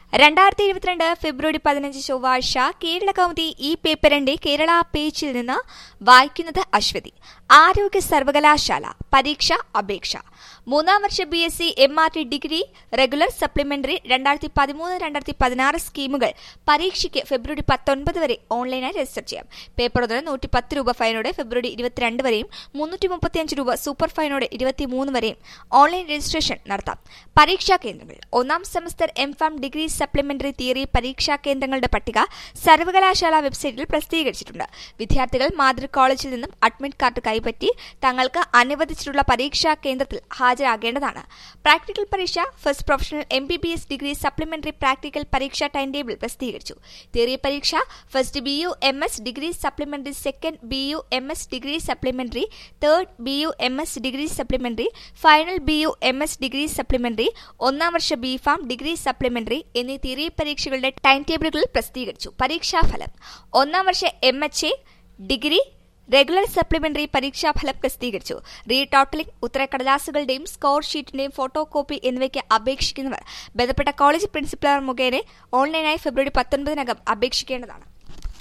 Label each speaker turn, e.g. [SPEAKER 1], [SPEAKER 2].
[SPEAKER 1] രണ്ടായിരത്തി ഇരുപത്തിരണ്ട് ഫെബ്രുവരി പതിനഞ്ച് ചൊവ്വാഴ്ച കേരള കൗമുദി ഈ പേപ്പറിന്റെ കേരള പേജിൽ നിന്ന് വായിക്കുന്നത് അശ്വതി ആരോഗ്യ സർവകലാശാല പരീക്ഷ അപേക്ഷ മൂന്നാം വർഷ B S C M R T degree regular supplementary രണ്ടായിരത്തി പതിമൂന്ന് രണ്ടായിരത്തി പതിനാറ് സ്കീമുകൾ പരീക്ഷയ്ക്ക് ഫെബ്രുവരി പത്തൊൻപത് വരെ ഓൺലൈനായി രജിസ്റ്റർ ചെയ്യാം പേപ്പർ ഒന്നിന് നൂറ്റി പത്ത് രൂപ ഫൈനോടെ ഫെബ്രുവരി ഇരുപത്തിരണ്ട് വരെയും മുന്നൂറ്റി മുപ്പത്തിയഞ്ച് രൂപ സൂപ്പർ ഫൈനോടെ ഇരുപത്തിമൂന്ന് വരെയും ഓൺലൈൻ രജിസ്ട്രേഷൻ നടത്താം പരീക്ഷാ കേന്ദ്രങ്ങൾ ഒന്നാം semester M pharm degree supplementary theory പരീക്ഷാ കേന്ദ്രങ്ങളുടെ പട്ടിക സർവകലാശാല വെബ്സൈറ്റിൽ പ്രസിദ്ധീകരിച്ചിട്ടുണ്ട് വിദ്യാർത്ഥികൾ മാതൃ കോളേജിൽ നിന്നും അഡ്മിറ്റ് കാർഡ് കൈപ്പറ്റി തങ്ങൾക്ക് അനുവദിച്ചിട്ടുള്ള പരീക്ഷാ കേന്ദ്രത്തിൽ ഹാജരാകേണ്ടതാണ് പ്രാക്ടിക്കൽ പരീക്ഷ first professional M B B S degree supplementary practical പരീക്ഷാ ടൈം ടേബിൾ പ്രസിദ്ധീകരിച്ചു തിയറി പരീക്ഷ first B U M S degree supplementary second B U M S degree supplementary third B U M S degree supplementary final B U M S degree supplementary ഒന്നാം വർഷ B pharm degree supplementary എന്നീ theory പരീക്ഷകളുടെ time ടേബിളുകൾ പ്രസിദ്ധീകരിച്ചു പരീക്ഷാഫലം ഒന്നാം വർഷ M H A degree regular supplementary പരീക്ഷാഫലം പ്രസിദ്ധീകരിച്ചു റീ ടോട്ടലിംഗ് ഉത്തരക്കടലാസുകളുടെയും സ്കോർ ഷീറ്റിന്റെയും ഫോട്ടോ കോപ്പി എന്നിവയ്ക്ക് അപേക്ഷിക്കുന്നവർ ബന്ധപ്പെട്ട കോളേജ് പ്രിൻസിപ്പലർ മുഖേന ഓൺലൈനായി ഫെബ്രുവരി പത്തൊൻപതിനകം അപേക്ഷിക്കേണ്ടതാണ്